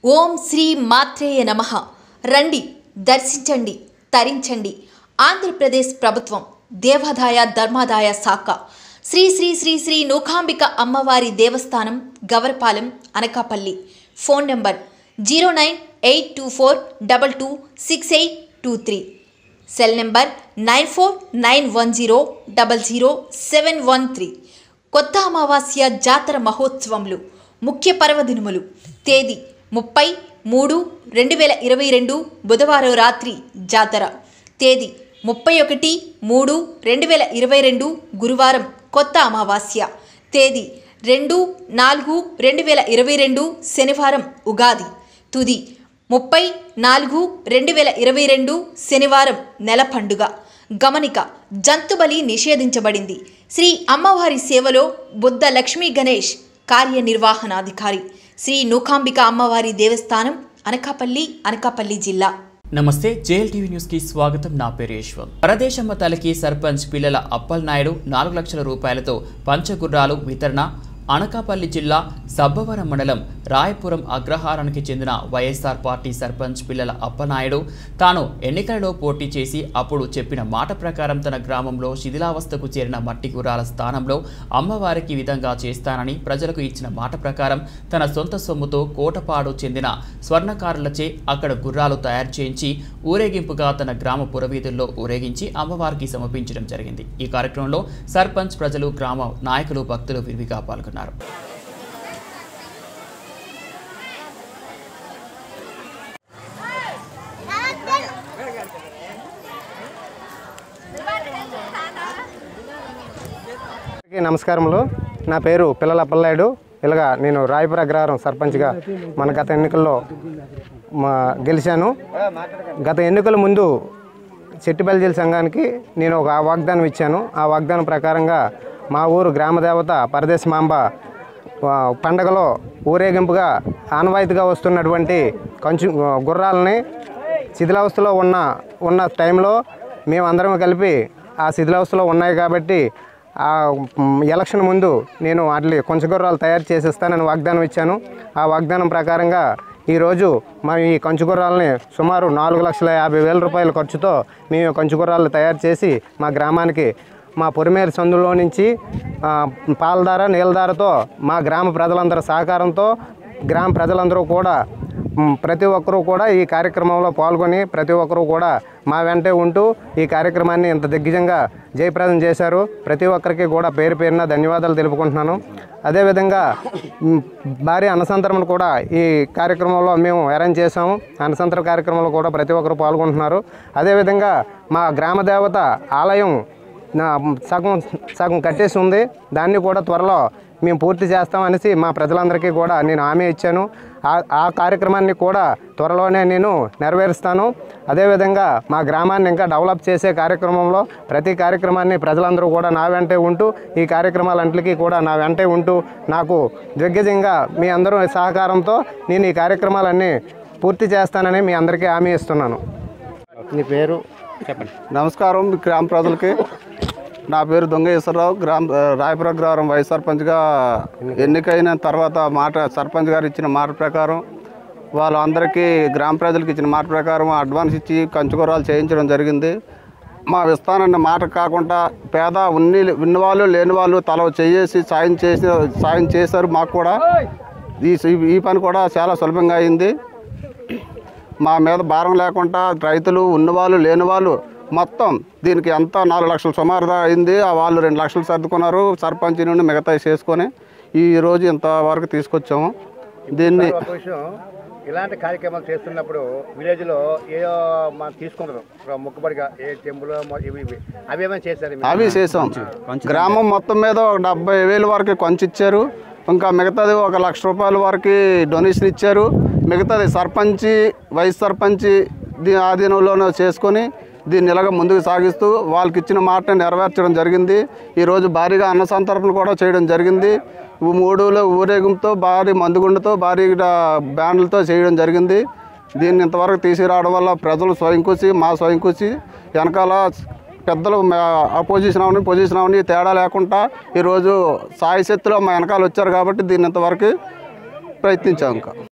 ఓం శ్రీ మాత్రేయ నమ రండి దర్శించండి తరించండి ఆంధ్రప్రదేశ్ ప్రభుత్వం దేవాదాయ ధర్మాదాయ శాఖ శ్రీ శ్రీ శ్రీ శ్రీ నూకాంబిక అమ్మవారి దేవస్థానం Gavarapalem Anakapalli phone number zero nine eight two four double two six eight two three cell number nine four nine one zero double zero seven one three కొత్త అమావాస్య జాతర మహోత్సవములు ముఖ్య పర్వదినములు తేదీ ముప్పై మూడు రెండు వేల ఇరవై రెండు బుధవారం రాత్రి జాతర తేదీ ముప్పై ఒకటి మూడు రెండు వేల ఇరవై రెండు గురువారం కొత్త అమావాస్య తేదీ రెండు నాలుగు రెండు వేల ఇరవై రెండు శనివారం ఉగాది తుది ముప్పై నాలుగు రెండు వేల ఇరవై రెండు శనివారం నెల పండుగ గమనిక జంతుబలి నిషేధించబడింది శ్రీ అమ్మవారి సేవలో బుద్ధ లక్ష్మీ గణేష్ కార్యనిర్వహణాధికారి శ్రీ నూకాంబిక అమ్మవారి దేవస్థానం అనకాపల్లి అనకాపల్లి జిల్లా నమస్తే జేఎల్ టీవీ న్యూస్ కి స్వాగతం నా పేరు యశ్వంత్ పరదేశమ్మ తలకి సర్పంచ్ పిల్లల అప్పల్ నాయుడు నాలుగు లక్షల రూపాయలతో పంచగుర్రాలు వితరణ అనకాపల్లి జిల్లా సబ్బవరం మండలం రాయపురం అగ్రహారానికి చెందిన వైఎస్ఆర్ పార్టీ సర్పంచ్ పిల్లల అప్పనాయుడు తాను ఎన్నికలలో పోటీ చేసి అప్పుడు చెప్పిన మాట ప్రకారం తన గ్రామంలో శిథిలావస్థకు చేరిన మట్టి గుర్రాల స్థానంలో అమ్మవారికి ఈ విధంగా చేస్తానని ప్రజలకు ఇచ్చిన మాట ప్రకారం తన సొంత సొమ్ముతో కోటపాడు చెందిన స్వర్ణకారులచే అక్కడ గుర్రాలు తయారు చేయించి ఊరేగింపుగా తన గ్రామ పురవీధుల్లో ఊరేగించి అమ్మవారికి సమర్పించడం జరిగింది ఈ కార్యక్రమంలో సర్పంచ్ ప్రజలు గ్రామ నాయకులు భక్తులు విరివిగా పాల్గొన్నారు అందరికీ నమస్కారములు నా పేరు పిల్లల అప్పలనాయుడు ఇలాగా నేను రాయపుర అగ్రహారం సర్పంచ్గా మన గత ఎన్నికల్లో మా గెలిచాను గత ఎన్నికల ముందు చెట్టిబల్జీల సంఘానికి నేను ఒక వాగ్దానం ఇచ్చాను ఆ వాగ్దానం ప్రకారంగా మా ఊరు గ్రామదేవత పరదేశ మాంబ ఆ, పండగలో ఊరేగింపుగా ఆనవాయితీగా వస్తున్నటువంటి కంచు గుర్రాలని శిథిలావస్థలో ఉన్న ఉన్న టైంలో మేమందరం కలిపి ఆ శిథిలావస్థలో ఉన్నాయి కాబట్టి ఆ మ్, ఎలక్షన్ ముందు నేను వాటి కొంచగుర్రాలు తయారు చేసిస్తానని వాగ్దానం ఇచ్చాను ఆ వాగ్దానం ప్రకారంగా ఈరోజు మా ఈ కంచుగుర్రాలని సుమారు నాలుగు లక్షల యాభై వేల రూపాయల ఖర్చుతో మేము ఈ కంచుగుర్రాలు తయారు చేసి మా గ్రామానికి మా పొరిమేరు సందులో నుంచి ఆ, పాలధార నీలధారతో మా గ్రామ ప్రజలందరి సహకారంతో గ్రామ ప్రజలందరూ కూడా మ్, ప్రతి ఒక్కరూ కూడా ఈ కార్యక్రమంలో పాల్గొని ప్రతి ఒక్కరూ కూడా మా వెంటే ఉంటూ ఈ కార్యక్రమాన్ని ఇంత దిగ్గజంగా జయప్రదం చేశారు ప్రతి ఒక్కరికి కూడా పేరు పేరున ధన్యవాదాలు తెలుపుకుంటున్నాను అదేవిధంగా మ్, భారీ అన్నసంతరణ కూడా ఈ కార్యక్రమంలో మేము అరేంజ్ చేశాము అన్నసంతర కార్యక్రమంలో కూడా ప్రతి ఒక్కరు పాల్గొంటున్నారు అదేవిధంగా మా గ్రామ దేవత ఆలయం నా సగం సగం కట్టేసి ఉంది దాన్ని కూడా త్వరలో మేము పూర్తి చేస్తామనేసి మా ప్రజలందరికీ కూడా నేను హామీ ఇచ్చాను ఆ- ఆ కార్యక్రమాన్ని కూడా త్వరలోనే నేను నెరవేరుస్తాను అదేవిధంగా మా గ్రామాన్ని ఇంకా డెవలప్ చేసే కార్యక్రమంలో ప్రతి కార్యక్రమాన్ని ప్రజలందరూ కూడా నా వెంటే ఉంటూ ఈ కార్యక్రమాలన్నింటికీ కూడా నా వెంటే ఉంటూ నాకు దిగ్గజంగా మీ అందరూ సహకారంతో నేను ఈ కార్యక్రమాలన్నీ పూర్తి చేస్తానని మీ అందరికీ హామీ ఇస్తున్నాను నీ పేరు చెప్పండి నమస్కారం మీ గ్రామ ప్రజలకి నా పేరు దొంగ ఈశ్వరరావు గ్రామ రాయపురం గ్రామం వైస్ సర్పంచ్గా ఎన్నికైన తర్వాత మాట సర్పంచ్ గారు ఇచ్చిన మాట ప్రకారం వాళ్ళందరికీ గ్రామ ప్రజలకు ఇచ్చిన మాట ప్రకారం అడ్వాన్స్ ఇచ్చి కంచుకూరాలు చేయించడం జరిగింది మా విస్తానన్న మాట కాకుండా పేద ఉన్ని ఉన్నవాళ్ళు లేని వాళ్ళు తల చేసి సాయం చేసి సాయం చేశారు మాకు కూడా ఈ ఈ పని కూడా చాలా సులభంగా అయింది మా మీద భారం లేకుండా రైతులు ఉన్నవాళ్ళు లేని వాళ్ళు మొత్తం దీనికి ఎంత నాలుగు లక్షలు సుమారుగా అయింది ఆ వాళ్ళు రెండు లక్షలు సర్దుకున్నారు సర్పంచ్ నుండి మిగతా చేసుకొని ఈ రోజు ఇంతవరకు తీసుకొచ్చాము దీన్ని విషయం ఇలాంటి కార్యక్రమాలు చేస్తున్నప్పుడు విలేజ్లో ఏదో మనం తీసుకుంటారు ఒక మొక్కుబడిగా ఏ చెంబులో మొ- ఇవి ఇవి అవి ఏమైనా చేశారు మీరు? అవి చేసాం గ్రామం మొత్తం మీద ఒక డెబ్బై వేల వరకు కొంచెం ఇచ్చారు ఇంకా మిగతాది ఒక లక్ష రూపాయల వరకు డొనేషన్ ఇచ్చారు మిగతాది సర్పంచి వైస్ సర్పంచి దీ ఆధీనంలోనే చేసుకొని దీన్ని ఇలాగ ముందుకు సాగిస్తూ వాళ్ళకి ఇచ్చిన మాట నెరవేర్చడం జరిగింది ఈరోజు భారీగా అన్న సంతర్పణ కూడా చేయడం జరిగింది ఈ మూడులో ఊరేగింపుతో భారీ మందుగుండుతో భారీ బ్యాండ్లతో చేయడం జరిగింది దీన్ని ఇంతవరకు తీసుకురావడం వల్ల ప్రజలు స్వయం కృషి మా స్వయం కృషి వెనకాల పెద్దలు అపోజిషన్ అవని పొజిషన్ అవని తేడా లేకుండా ఈరోజు సాయి శక్తిలో మా వెనకాల వచ్చారు కాబట్టి దీన్ని ఇంతవరకు ప్రయత్నించాం ఇంకా